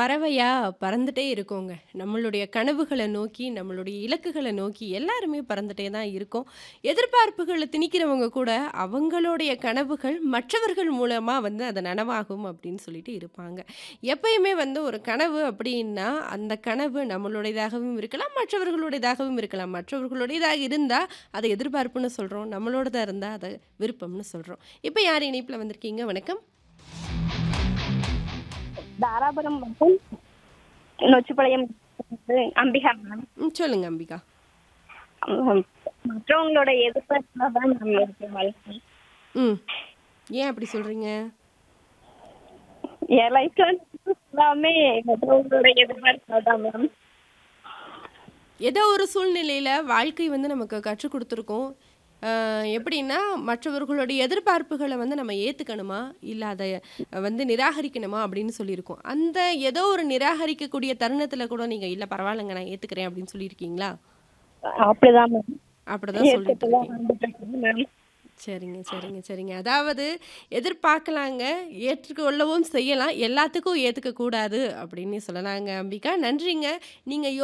பறவையா பறந்துட்டே இருக்கோங்க. நம்மளுடைய கனவுகள நோக்கி, நம்மளுடைய இலக்குகள நோக்கி எல்லாருமே பறந்துட்டே தான் இருக்கோம். எதிர்பார்ப்புகள திணிக்கிறவங்க கூட அவங்களுடைய கனவுகள் மற்றவர்கள் மூலமா வந்து அது நனவாகும் அப்படின்னு சொல்லிட்டு இருப்பாங்க. எப்பயுமே வந்து ஒரு கனவு அப்படின்னா, அந்த கனவு நம்மளுடையதாகவும் இருக்கலாம், மற்றவர்களுடையதாகவும் இருக்கலாம். மற்றவர்களுடையதாக இருந்தா, அத எதிர்பார்ப்புன்னு சொல்றோம். நம்மளோடதா இருந்தா, அத விருப்பம்னு சொல்றோம். இப்ப யார் இணைப்புல வந்திருக்கீங்க? வணக்கம். தாராபுரம் மற்றும் நொச்சிப்பாளையம் அம்பிகா மேம் ம். சொல்லுங்க அம்பிகா. ம், மற்றவங்களோட எதிர்பார்ப்புல தான் மேம் இருக்கு வாழ்க்கை ம். ஏன் அப்படி சொல்றீங்க? என் லைஃப்ல எல்லாமே மற்றவங்களோட எதிர்பார்ப்புல தான் மேம் ஏதோ ஒரு சூழ்நிலையில வாழ்க்கை வந்து நமக்கு கற்றுக் குடுத்துருக்கும். அ எப்படின்னா, மற்றவர்களுடைய எதிர்பார்ப்புகள வந்து நம்ம ஏத்துக்கணுமா? இல்ல அத வந்து நிராகரிக்கணுமா? அப்படின்னு சொல்லியிருக்கும். அந்த ஏதோ ஒரு நிராகரிக்கக்கூடிய தருணத்துல கூட நீங்க, "இல்ல பரவாயில்லங்க நான் ஏத்துக்கிறேன்" அப்படின்னு சொல்லியிருக்கீங்களா? அப்படிதான் மேம் அப்படிதான் சொல்லிட்டு ஏத்துட்டு தான் இருக்கீங்க. வந்துட்டு இருக்கேன் மேம் சரிங்க, சரிங்க, சரிங்க. அதாவது எதிர்பார்க்கலாங்க, ஏற்றுக்கொள்ளவும் செய்யலாம். எல்லாத்துக்கும் ஏத்துக்க கூடாது அப்படின்னு சொல்லலாங்க அம்பிகா. நன்றிங்க. நீங்க